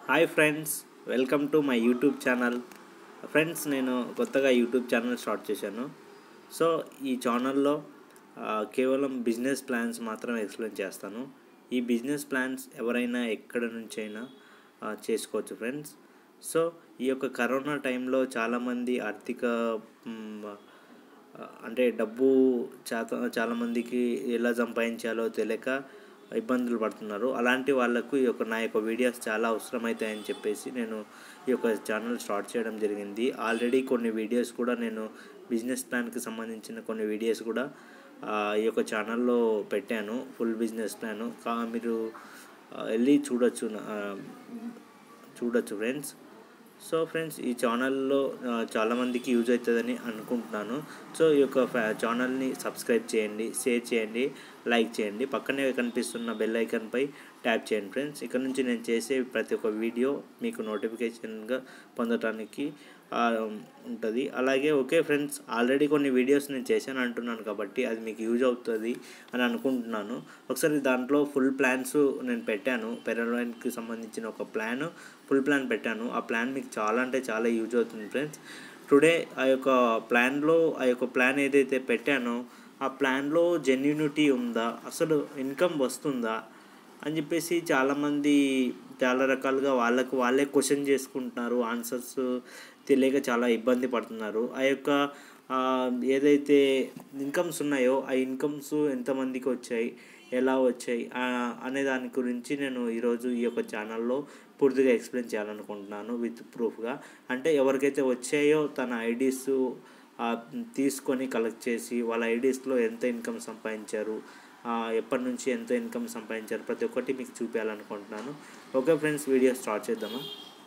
hi friends welcome to my YouTube channel friends నేను కొత్తగా YouTube channel start చేశాను so ఈ ఛానల్లో ఆ, కేవలం బిజినెస్ ప్లాన్స్ మాత్రం ఎక్స్ప్లెయిన్ చేస్తాను ఈ బిజినెస్ ప్లాన్స్ ఎవరైనా ఎక్కడ నుంచైనా ఆ, చేసుకోవచ్చు ఫ్రెండ్స్ సో ఈ యొక్క కరోనా టైంలో చాలామంది ఆర్థిక మ్, ఆ, అంటే డబ్బు చేత చాలామందికి ఎలా సంపాదించాలో తెలియక ఇబ్బందులు పడుతున్నారు అలాంటి వాళ్ళకు ఈ యొక్క నా యొక్క వీడియోస్ చాలా అవసరమవుతాయని చెప్పేసి నేను ఈ యొక్క ఛానల్ స్టార్ట్ చేయడం జరిగింది ఆల్రెడీ కొన్ని వీడియోస్ కూడా నేను బిజినెస్ ప్లాన్కి సంబంధించిన కొన్ని వీడియోస్ కూడా ఆ, ఈ యొక్క ఛానల్లో పెట్టాను ఫుల్ బిజినెస్ ప్లాన్ కా మీరు ఆ, వెళ్ళి చూడొచ్చు నా- ఆ, చూడొచ్చు ఫ్రెండ్స్ సో ఫ్రెండ్స్ ఈ ఛానల్లో ఆ, చాలామందికి యూజ్ అవుతుందని అనుకుంటున్నాను సో ఈ యొక్క ఫ్యా- ఛానల్ని సబ్స్క్రైబ్ చేయండి షేర్ చేయండి లైక్ చేయండి పక్కనే కనిపిస్తున్న బెల్ ఐకాన్పై ట్యాప్ చేయండి ఫ్రెండ్స్ ఇక్కడ నుంచి నేను చేసే ప్రతి ఒక్క వీడియో మీకు నోటిఫికేషన్గా పొందడానికి ఉంటుంది అలాగే ఓకే ఫ్రెండ్స్ ఆల్రెడీ కొన్ని వీడియోస్ నేను చేశాను అంటున్నాను కాబట్టి అది మీకు యూజ్ అవుతుంది అని అనుకుంటున్నాను ఒకసారి దాంట్లో ఫుల్ ప్లాన్స్ నేను పెట్టాను పెరలైన్కి సంబంధించిన ఒక ప్లాన్ ఫుల్ ప్లాన్ పెట్టాను ఆ ప్లాన్ మీకు చాలా అంటే చాలా యూజ్ అవుతుంది ఫ్రెండ్స్ టుడే ఆ యొక్క ప్లాన్లో ఆ యొక్క ప్లాన్ ఏదైతే పెట్టానో ఆ ప్లాన్లో జెన్యునిటీ ఉందా అసలు ఇన్కమ్ వస్తుందా అని చెప్పేసి చాలామంది చాలా రకాలుగా వాళ్ళకు వాళ్ళే క్వశ్చన్ చేసుకుంటున్నారు ఆన్సర్స్ తెలియక చాలా ఇబ్బంది పడుతున్నారు ఆ యొక్క ఆ, ఏదైతే ఇన్కమ్స్ ఉన్నాయో ఆ ఇన్కమ్స్ ఎంతమందికి వచ్చాయి ఎలా వచ్చాయి ఆ, అనే దాని గురించి నేను ఈరోజు ఈ యొక్క ఛానల్లో పూర్తిగా ఎక్స్ప్లెయిన్ చేయాలనుకుంటున్నాను విత్ ప్రూఫ్గా అంటే ఎవరికైతే వచ్చాయో తన ఐడీస్ తీసుకొని కలెక్ట్ చేసి వాళ్ళ ఐడీస్లో ఎంత ఇన్కమ్ సంపాదించారు ఆ, ఎప్పటి నుంచి ఎంత ఇన్కమ్ సంపాదించారు ప్రతి ఒక్కటి మీకు చూపించాలనుకుంటున్నాను ఓకే ఫ్రెండ్స్ వీడియో స్టార్ట్ చేద్దామా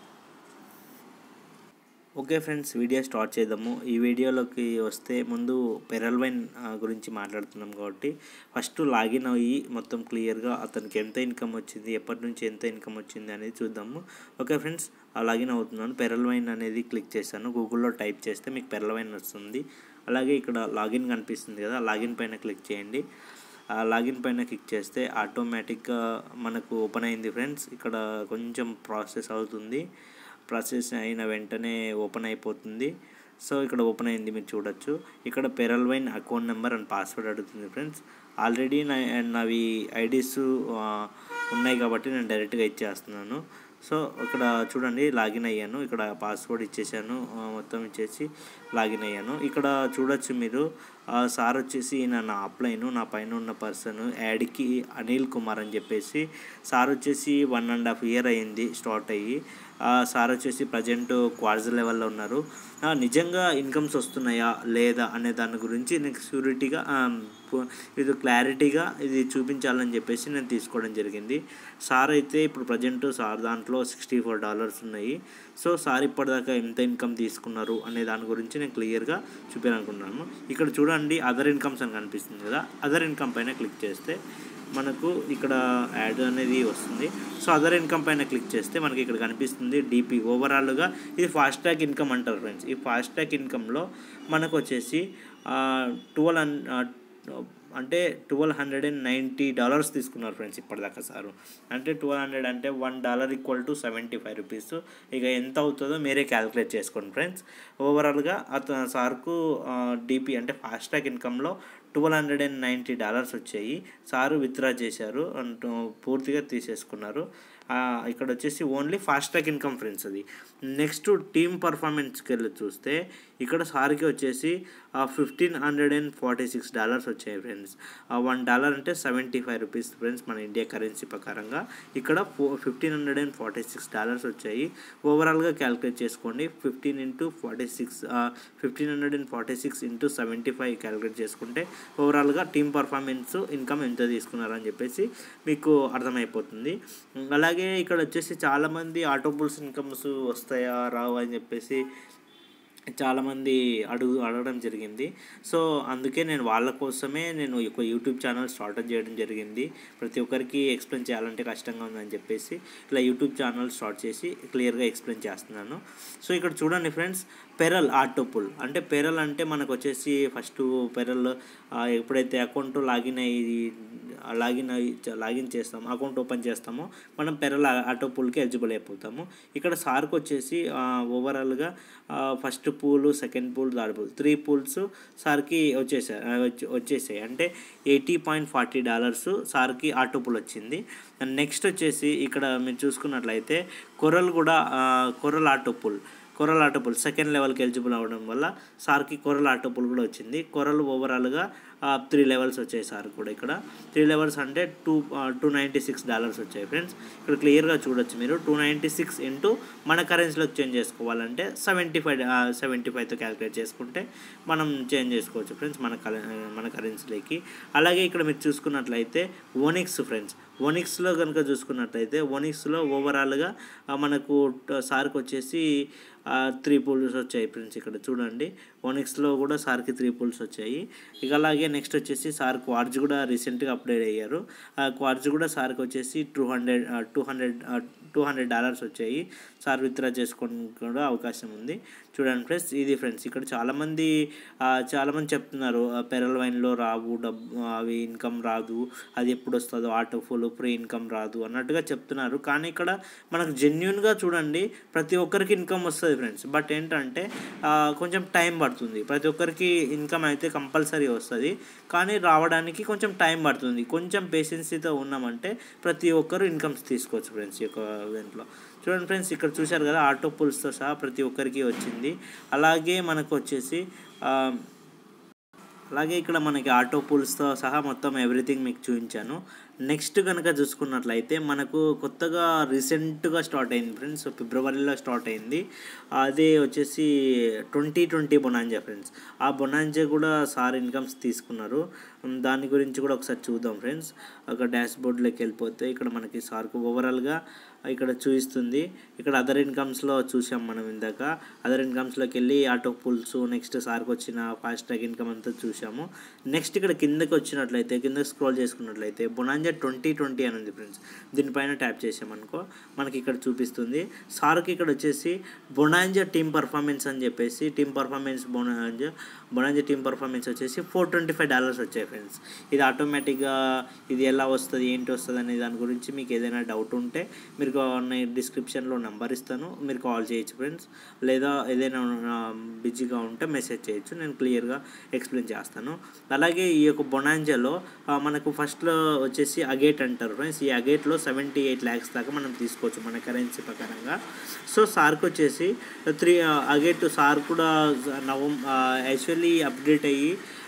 ఓకే ఫ్రెండ్స్ వీడియో స్టార్ట్ చేద్దాము ఈ వీడియోలోకి వస్తే ముందు పెరల్ వైన్ ఆ, గురించి మాట్లాడుతున్నాం కాబట్టి ఫస్ట్ లాగిన్ అయ్యి మొత్తం క్లియర్గా అతనికి ఎంత ఇన్కమ్ వచ్చింది ఎప్పటి నుంచి ఎంత ఇన్కమ్ వచ్చింది అనేది చూద్దాము ఓకే ఫ్రెండ్స్ ఆ లాగిన్ అవుతున్నాను పెరల్ వైన్ అనేది క్లిక్ చేశాను గూగుల్లో టైప్ చేస్తే మీకు పెరల్ వైన్ వస్తుంది అలాగే ఇక్కడ లాగిన్ కనిపిస్తుంది కదా లాగిన్ పైన క్లిక్ చేయండి ఆ లాగిన్ పైన క్లిక్ చేస్తే ఆటోమేటిక్గా మనకు ఓపెన్ అయింది ఫ్రెండ్స్ ఇక్కడ కొంచెం ప్రాసెస్ అవుతుంది ప్రాసెస్ అయిన వెంటనే ఓపెన్ అయిపోతుంది సో ఇక్కడ ఓపెన్ అయింది మీరు చూడొచ్చు ఇక్కడ pearl vine account number and password అడుగుతుంది ఫ్రెండ్స్ ఆల్రెడీ నా నావి ఐడీస్ ఉన్నాయి కాబట్టి నేను డైరెక్ట్గా ఇచ్చేస్తున్నాను సో ఇక్కడ చూడండి లాగిన్ అయ్యాను ఇక్కడ పాస్వర్డ్ ఇచ్చేసాను ఆ, మొత్తం ఇచ్చేసి లాగిన్ అయ్యాను ఇక్కడ చూడొచ్చు మీరు ఆ, సార్ వచ్చేసి ఈయన నా అప్లైన్ నా పైన ఉన్న పర్సన్ యాడ్కి అనిల్ కుమార్ అని చెప్పేసి సార్ వచ్చేసి వన్ అండ్ హాఫ్ ఇయర్ అయింది స్టార్ట్ అయ్యి ఆ, సార్ వచ్చేసి ప్రజెంట్ క్వార్జ్ లెవెల్లో ఉన్నారు ఆ, నిజంగా ఇన్కమ్స్ వస్తున్నాయా లేదా అనే దాని గురించి నేను షూరిటీగా ఇది క్లారిటీగా ఇది చూపించాలని చెప్పేసి నేను తీసుకోవడం జరిగింది సార్ అయితే ఇప్పుడు ప్రజెంట్ సార్ దాంట్లో సిక్స్టీ ఫోర్ డాలర్స్ ఉన్నాయి సో సార్ ఇప్పటిదాకా ఎంత ఇన్కమ్ తీసుకున్నారు అనే దాని గురించి నేను క్లియర్గా చూపించాలనుకుంటున్నాను ఇక్కడ చూడండి అదర్ ఇన్కమ్స్ అని కనిపిస్తుంది కదా అదర్ ఇన్కమ్ పైన క్లిక్ చేస్తే మనకు ఇక్కడ యాడ్ అనేది వస్తుంది సో అదర్ ఇన్కమ్ పైన క్లిక్ చేస్తే మనకి ఇక్కడ కనిపిస్తుంది డిపి ఓవరాల్గా ఇది ఫాస్ట్ ట్యాగ్ ఇన్కమ్ అంటారు ఫ్రెండ్స్ ఈ ఫాస్ట్ ట్యాగ్ ఇన్కమ్లో మనకు వచ్చేసి ట్వెల్వ్ అంటే twelve hundred and ninety dollars తీసుకున్నారు ఫ్రెండ్స్ ఇప్పటిదాకా సారు అంటే ట్వెల్వ్ హండ్రెడ్ అంటే one dollar equal to seventy five rupees ఇక ఎంత అవుతుందో మీరే క్యాలిక్యులేట్ చేసుకోండి ఫ్రెండ్స్ ఓవరాల్గా అతను సార్కు డిపి అంటే ఫాస్ట్ ట్యాగ్ ఇన్కంలో twelve hundred and ninety dollars వచ్చాయి సారు విత్డ్రా చేశారు అంటూ పూర్తిగా తీసేసుకున్నారు ఆ, ఇక్కడ వచ్చేసి only fast track income friends అది నెక్స్ట్ టీమ్ పర్ఫార్మెన్స్కి వెళ్ళి చూస్తే ఇక్కడ సార్కి వచ్చేసి fifteen hundred and forty six dollars వచ్చాయి ఫ్రెండ్స్ వన్ డాలర్ అంటే సెవెంటీ ఫైవ్ రూపీస్ ఫ్రెండ్స్ మన ఇండియా కరెన్సీ ప్రకారంగా ఇక్కడ ఫో fifteen hundred and forty six dollars వచ్చాయి ఓవరాల్గా క్యాలిక్యులేట్ చేసుకోండి fifteen into forty six fifteen hundred and forty six into seventy five calculate చేసుకుంటే ఓవరాల్గా టీమ్ పర్ఫార్మెన్స్ ఇన్కమ్ ఎంత తీసుకున్నారని చెప్పేసి మీకు అర్థమైపోతుంది అలాగే ఇక్కడ వచ్చేసి చాలామంది ఆటోబుల్స్ ఇన్కమ్స్ వస్తాయా రావు అని చెప్పేసి చాలామంది అడుగు అడగడం జరిగింది సో అందుకే నేను వాళ్ళ కోసమే నేను ఒక యూట్యూబ్ ఛానల్ స్టార్ట్ చేయడం జరిగింది ప్రతి ఒక్కరికి ఎక్స్ప్లెయిన్ చేయాలంటే కష్టంగా ఉందని చెప్పేసి ఇలా యూట్యూబ్ ఛానల్ స్టార్ట్ చేసి క్లియర్గా ఎక్స్ప్లెయిన్ చేస్తున్నాను సో ఇక్కడ చూడండి ఫ్రెండ్స్ పెరల్ ఆటోపుల్ అంటే పెరల్ అంటే మనకు వచ్చేసి ఫస్ట్ పెరల్ ఎప్పుడైతే అకౌంట్ లాగిన్ అయ్యి లాగిన్ అయ్యి లాగిన్ చేస్తామో అకౌంట్ ఓపెన్ చేస్తామో మనం పెరల్ ఆటోపుల్కి ఎలిజిబుల్ అయిపోతాము ఇక్కడ సార్కి వచ్చేసి ఓవరాల్గా first pool second pool third pool three pools సార్కి వచ్చేసాయి వచ్చి వచ్చేసాయి అంటే ఎయిటీ పాయింట్ ఫార్టీ డాలర్స్ సార్కి ఆటో పూల్ వచ్చింది అండ్ నెక్స్ట్ వచ్చేసి ఇక్కడ మీరు చూసుకున్నట్లయితే కొరల్ కూడా coral auto pool coral auto pool second లెవెల్కి ఎలిజిబుల్ అవ్వడం వల్ల సార్కి కొరల్ ఆటో పూల్ కూడా వచ్చింది కొరల్ ఓవరాల్గా త్రీ లెవెల్స్ వచ్చాయి సార్ కూడా ఇక్కడ త్రీ లెవెల్స్ అంటే two two ninety six dollars వచ్చాయి ఫ్రెండ్స్ ఇక్కడ క్లియర్గా చూడొచ్చు మీరు టూ నైంటీ సిక్స్ ఇంటూ మన కరెన్సీలోకి చేంజ్ చేసుకోవాలంటే సెవెంటీ ఫైవ్ సెవెంటీ ఫైవ్తో క్యాలిక్యులేట్ చేసుకుంటే మనం చేంజ్ చేసుకోవచ్చు ఫ్రెండ్స్ మన కరె మన కరెన్సీలోకి అలాగే ఇక్కడ మీరు చూసుకున్నట్లయితే ఓనిక్స్ ఫ్రెండ్స్ ఓనిక్స్లో కనుక చూసుకున్నట్లయితే ఓనిక్స్లో ఓవరాల్గా మనకు సార్కి వచ్చేసి త్రీ పూల్స్ వచ్చాయి ఫ్రెండ్స్ ఇక్కడ చూడండి ఓనిక్స్లో కూడా సార్కి త్రీ పూల్స్ వచ్చాయి ఇక అలాగే నెక్స్ట్ వచ్చేసి సార్ క్వార్జ్ కూడా రీసెంట్గా అప్డేట్ అయ్యారు ఆ క్వార్జ్ కూడా సార్కి వచ్చేసి two hundred two hundred two hundred dollars వచ్చాయి సార్ విత్డ్రా చేసుకోవడానికి కూడా అవకాశం ఉంది చూడండి ఫ్రెండ్స్ ఇది ఫ్రెండ్స్ ఇక్కడ చాలామంది చాలామంది చెప్తున్నారు పెరల్ వైన్లో రావు డబ్బు అవి ఇన్కమ్ రాదు అది ఎప్పుడు వస్తుందో ఆటో ఫుల్ ఫ్రీ ఇన్కమ్ రాదు అన్నట్టుగా చెప్తున్నారు కానీ ఇక్కడ మనకు జెన్యున్గా చూడండి ప్రతి ఒక్కరికి ఇన్కమ్ వస్తుంది ఫ్రెండ్స్ బట్ ఏంటంటే కొంచెం టైం పడుతుంది ప్రతి ఒక్కరికి ఇన్కమ్ అయితే కంపల్సరీ వస్తుంది కానీ రావడానికి కొంచెం టైం పడుతుంది కొంచెం పేషెన్సీతో ఉన్నామంటే ప్రతి ఒక్కరు ఇన్కమ్స్ తీసుకోవచ్చు ఫ్రెండ్స్ ఈ యొక్క ఈవెంట్లో చూడండి ఫ్రెండ్స్ ఇక్కడ చూశారు కదా ఆటో పుల్స్తో సహా ప్రతి ఒక్కరికి వచ్చింది అలాగే మనకు వచ్చేసి అలాగే ఇక్కడ మనకి ఆటో పూల్స్తో సహా మొత్తం ఎవ్రీథింగ్ మీకు చూపించాను నెక్స్ట్ కనుక చూసుకున్నట్లయితే మనకు కొత్తగా రీసెంట్గా స్టార్ట్ అయింది ఫ్రెండ్స్ ఫిబ్రవరిలో స్టార్ట్ అయింది అదే వచ్చేసి ట్వంటీ ట్వంటీ బొనాంజా ఫ్రెండ్స్ ఆ బొనాంజా కూడా సార్ ఇన్కమ్స్ తీసుకున్నారు దాని గురించి కూడా ఒకసారి చూద్దాం ఫ్రెండ్స్ ఒక డాష్ బోర్డ్లోకి వెళ్ళిపోతే ఇక్కడ మనకి సార్కు ఓవరాల్గా ఇక్కడ చూపిస్తుంది ఇక్కడ అదర్ ఇన్కమ్స్లో చూసాం మనం ఇందాక అదర్ ఇన్కమ్స్లోకి వెళ్ళి ఆటో పుల్స్ నెక్స్ట్ సార్కి వచ్చిన ఫాస్ట్ ట్రాక్ ఇన్కమ్ అంతా చూసాము నెక్స్ట్ ఇక్కడ కిందకి వచ్చినట్లయితే కింద స్క్రోల్ చేసుకున్నట్లయితే బొనాంజా ట్వంటీ ట్వంటీ అని ఉంది ఫ్రెండ్స్ దీనిపైన ట్యాప్ చేసామనుకో మనకి ఇక్కడ చూపిస్తుంది సార్కి ఇక్కడ వచ్చేసి బొనాంజా టీమ్ పర్ఫార్మెన్స్ అని చెప్పేసి team performance bonanza bonanza team performance వచ్చేసి ఫోర్ ట్వంటీ ఫైవ్ డాలర్స్ వచ్చాయి ఫ్రెండ్స్ ఇది ఆటోమేటిక్గా ఇది ఎలా వస్తుంది ఏంటి వస్తుంది అనే దాని గురించి మీకు ఏదైనా డౌట్ ఉంటే మీరు నేను డిస్క్రిప్షన్లో నెంబర్ ఇస్తాను మీరు కాల్ చేయొచ్చు ఫ్రెండ్స్ లేదా ఏదైనా బిజీగా ఉంటే మెసేజ్ చేయొచ్చు నేను క్లియర్గా ఎక్స్ప్లెయిన్ చేస్తాను అలాగే ఈ యొక్క బొనాంజాలో మనకు ఫస్ట్లో వచ్చేసి అగేట్ అంటారు ఫ్రెండ్స్ ఈ అగేట్లో సెవెంటీ ఎయిట్ ల్యాక్స్ దాకా మనం తీసుకోవచ్చు మన కరెన్సీ ప్రకారంగా సో సార్కి వచ్చేసి త్రీ అగేట్ సార్ కూడా నవం యాక్చువల్లీ అప్డేట్ అయ్యి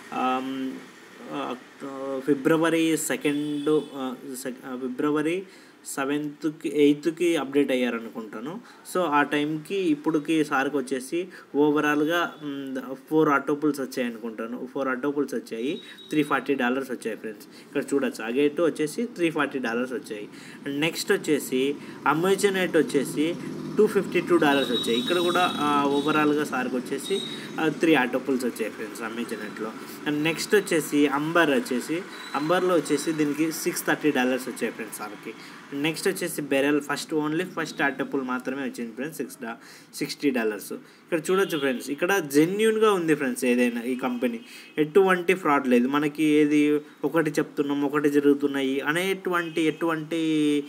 ఫిబ్రవరి సెకండ్ ఫిబ్రవరి సెవెంత్కి ఎయిత్కి అప్డేట్ అయ్యారనుకుంటాను సో ఆ టైంకి ఇప్పుడుకి సార్కి వచ్చేసి ఓవరాల్గా ఫోర్ ఆటోపుల్స్ వచ్చాయి అనుకుంటాను ఫోర్ ఆటోపుల్స్ వచ్చాయి త్రీ ఫార్టీ డాలర్స్ వచ్చాయి ఫ్రెండ్స్ ఇక్కడ చూడొచ్చు అగేట్ వచ్చేసి త్రీ ఫార్టీ డాలర్స్ వచ్చాయి నెక్స్ట్ వచ్చేసి అమెజానెట్ వచ్చేసి టూ ఫిఫ్టీ టూ డాలర్స్ వచ్చాయి ఇక్కడ కూడా ఓవరాల్గా సార్కి వచ్చేసి త్రీ ఆటోపుల్స్ వచ్చాయి ఫ్రెండ్స్ అమెజానెట్లో అండ్ నెక్స్ట్ వచ్చేసి అంబర్ వచ్చేసి అంబర్లో వచ్చేసి దీనికి సిక్స్ థర్టీ డాలర్స్ వచ్చాయి ఫ్రెండ్స్ సార్కి నెక్స్ట్ వచ్చేసి beryl first only first auto pool మాత్రమే వచ్చింది ఫ్రెండ్స్ సిక్స్ డా సిక్స్టీ డాలర్స్ ఇక్కడ చూడొచ్చు ఫ్రెండ్స్ ఇక్కడ జెన్యున్గా ఉంది ఫ్రెండ్స్ ఏదైనా ఈ కంపెనీ ఎటువంటి ఫ్రాడ్ లేదు మనకి ఏది ఒకటి చెప్తున్నాం ఒకటి జరుగుతున్నాయి అనేటువంటి ఎటువంటి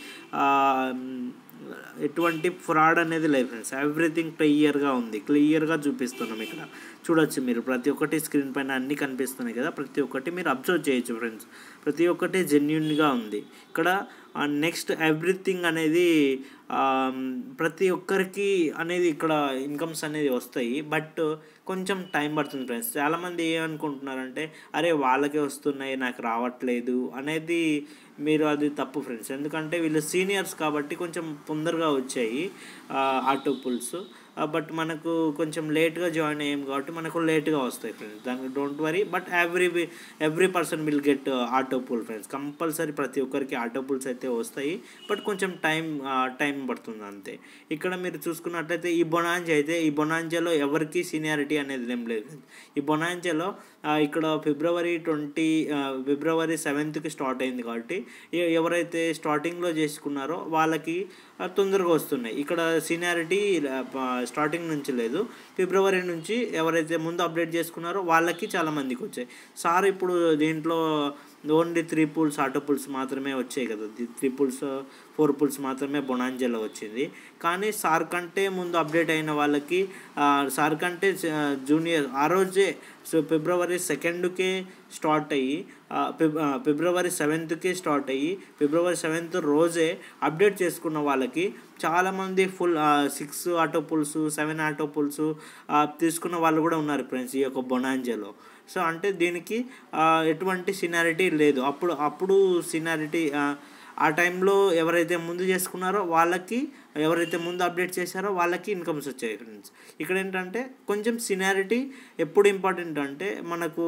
ఎటువంటి ఫ్రాడ్ అనేది లేదు ఫ్రెండ్స్ ఎవ్రీథింగ్ క్లియర్గా ఉంది క్లియర్గా చూపిస్తున్నాం ఇక్కడ చూడొచ్చు మీరు ప్రతి ఒక్కటి స్క్రీన్ పైన అన్నీ కనిపిస్తున్నాయి కదా ప్రతి ఒక్కటి మీరు అబ్జర్వ్ చేయొచ్చు ఫ్రెండ్స్ ప్రతి ఒక్కటి జెన్యున్గా ఉంది ఇక్కడ నెక్స్ట్ ఎవ్రీథింగ్ అనేది ప్రతి ఒక్కరికి అనేది ఇక్కడ ఇన్కమ్స్ అనేది వస్తాయి బట్ కొంచెం టైం పడుతుంది ఫ్రెండ్స్ చాలామంది ఏమనుకుంటున్నారంటే అరే వాళ్ళకే వస్తున్నాయి నాకు రావట్లేదు అనేది మీరు అది తప్పు ఫ్రెండ్స్ ఎందుకంటే వీళ్ళు సీనియర్స్ కాబట్టి కొంచెం తొందరగా వచ్చాయి ఆటో పుల్స్ బట్ మనకు కొంచెం లేట్గా జాయిన్ అయ్యాం కాబట్టి మనకు లేట్గా వస్తాయి ఫ్రెండ్స్ దానికి don't worry but every every person will get auto pool friends compulsory ప్రతి ఒక్కరికి ఆటో పూల్స్ అయితే వస్తాయి బట్ కొంచెం టైం టైం పడుతుంది అంతే ఇక్కడ మీరు చూసుకున్నట్లయితే ఈ బొనాంజ అయితే ఈ బొనాంజలో ఎవరికి సీనియారిటీ అనేది ఏం లేదు ఈ బొనాంజలో ఇక్కడ ఫిబ్రవరి ట్వంటీ ఫిబ్రవరి సెవెంత్కి స్టార్ట్ అయింది కాబట్టి ఎ- ఎవరైతే స్టార్టింగ్లో చేసుకున్నారో వాళ్ళకి ఆ, తొందరగా వస్తున్నాయి ఇక్కడ సీనియారిటీ స్టార్టింగ్ నుంచి లేదు ఫిబ్రవరి నుంచి ఎవరైతే ముందు అప్డేట్ చేసుకున్నారో వాళ్ళకి చాలా మందికి వచ్చాయి సార్ ఇప్పుడు దీంట్లో only three pools auto pools మాత్రమే వచ్చాయి కదా త్రీ పూల్స్ ఫోర్ పూల్స్ మాత్రమే బొనాంజలో వచ్చింది కానీ సార్ కంటే ముందు అప్డేట్ అయిన వాళ్ళకి ఆ, సార్ కంటే జూనియర్ ఆ రోజే సో ఫిబ్రవరి సెకండ్కే స్టార్ట్ అయ్యి ఆ, ఫిబ్- ఆ, ఫిబ్రవరి సెవెంత్కి స్టార్ట్ అయ్యి ఫిబ్రవరి సెవెంత్ రోజే అప్డేట్ చేసుకున్న వాళ్ళకి చాలామంది full six auto pools seven auto pools తీసుకున్న వాళ్ళు కూడా ఉన్నారు ఫ్రెండ్స్ ఈ యొక్క బొనాంజలో సో అంటే దీనికి ఆ, ఎటువంటి సినారిటీ లేదు అప్పుడు అప్పుడు సినారిటీ ఆ టైంలో ఎవరైతే ముందు చేసుకున్నారో వాళ్ళకి ఎవరైతే ముందు అప్డేట్ చేశారో వాళ్ళకి ఇన్కమ్స్ వచ్చాయి ఫ్రెండ్స్ ఇక్కడ ఏంటంటే కొంచెం సినారిటీ ఎప్పుడు ఇంపార్టెంట్ అంటే మనకు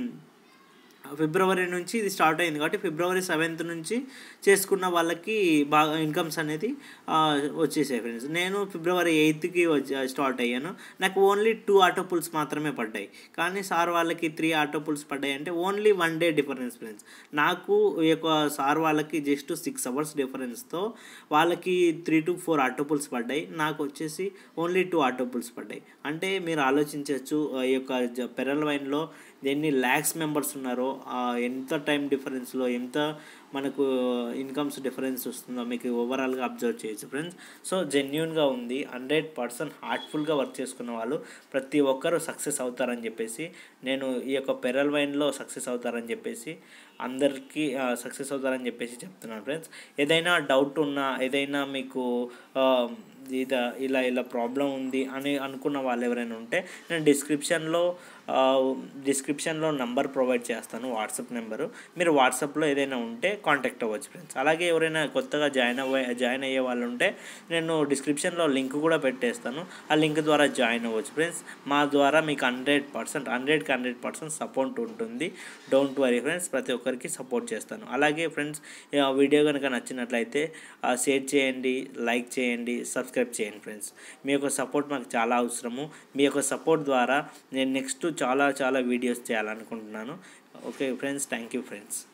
ఫిబ్రవరి నుంచి ఇది స్టార్ట్ అయింది కాబట్టి ఫిబ్రవరి సెవెంత్ నుంచి చేసుకున్న వాళ్ళకి బాగా ఇన్కమ్స్ అనేది ఆ, వచ్చేసాయి ఫ్రెండ్స్ నేను ఫిబ్రవరి ఎయిత్కి వచ్చి స్టార్ట్ అయ్యాను నాకు ఓన్లీ టూ ఆటో పుల్స్ మాత్రమే పడ్డాయి కానీ సార్ వాళ్ళకి త్రీ ఆటో పుల్స్ పడ్డాయి అంటే only one day difference friends నాకు ఈ యొక్క సార్ వాళ్ళకి జస్ట్ సిక్స్ అవర్స్ డిఫరెన్స్తో వాళ్ళకి three to four auto pools పడ్డాయి నాకు వచ్చేసి ఓన్లీ టూ ఆటో పుల్స్ పడ్డాయి అంటే మీరు ఆలోచించవచ్చు ఈ యొక్క జ- పెరల్ వైన్లో ఎన్ని ల్యాక్స్ మెంబర్స్ ఉన్నారో ఆ ఎంత టైం డిఫరెన్స్లో ఎంత మనకు ఇన్కమ్స్ డిఫరెన్స్ వస్తుందో మీకు ఓవరాల్గా అబ్జర్వ్ చేయొచ్చు ఫ్రెండ్స్ సో జెన్యున్గా ఉంది హండ్రెడ్ పర్సెంట్ హార్ట్ఫుల్గా వర్క్ చేసుకున్న వాళ్ళు ప్రతి ఒక్కరూ సక్సెస్ అవుతారని చెప్పేసి నేను ఈ యొక్క పెరల్ వైన్లో సక్సెస్ అవుతారని చెప్పేసి అందరికీ సక్సెస్ అవుతారని చెప్పేసి చెప్తున్నాను ఫ్రెండ్స్ ఏదైనా డౌట్ ఉన్నా ఏదైనా మీకు ఆ, ఇద ఇలా ఇలా ప్రాబ్లం ఉంది అని అనుకున్న వాళ్ళు ఎవరైనా ఉంటే నేను డిస్క్రిప్షన్లో డిస్క్రిప్షన్లో నంబర్ ప్రొవైడ్ చేస్తాను వాట్సాప్ నెంబరు మీరు వాట్సాప్లో ఏదైనా ఉంటే కాంటాక్ట్ అవ్వచ్చు ఫ్రెండ్స్ అలాగే ఎవరైనా కొత్తగా జాయిన్ అవ్వ జాయిన్ అయ్యే వాళ్ళు ఉంటే నేను డిస్క్రిప్షన్లో లింక్ కూడా పెట్టేస్తాను ఆ లింక్ ద్వారా జాయిన్ అవ్వచ్చు ఫ్రెండ్స్ మా ద్వారా మీకు హండ్రెడ్ పర్సెంట్ హండ్రెడ్కి హండ్రెడ్ పర్సెంట్ సపోర్ట్ ఉంటుంది డోంట్ వరీ ఫ్రెండ్స్ ప్రతి ఒక్కరికి సపోర్ట్ చేస్తాను అలాగే ఫ్రెండ్స్ ఈ వీడియో కనుక నచ్చినట్లయితే షేర్ చేయండి లైక్ చేయండి సబ్స్క్రైబ్ చేయండి ఫ్రెండ్స్ మీ యొక్క సపోర్ట్ మాకు చాలా అవసరము మీ యొక్క సపోర్ట్ ద్వారా నేను నెక్స్ట్ చాలా చాలా వీడియోస్ చేయాలనుకుంటున్నాను okay friends thank you friends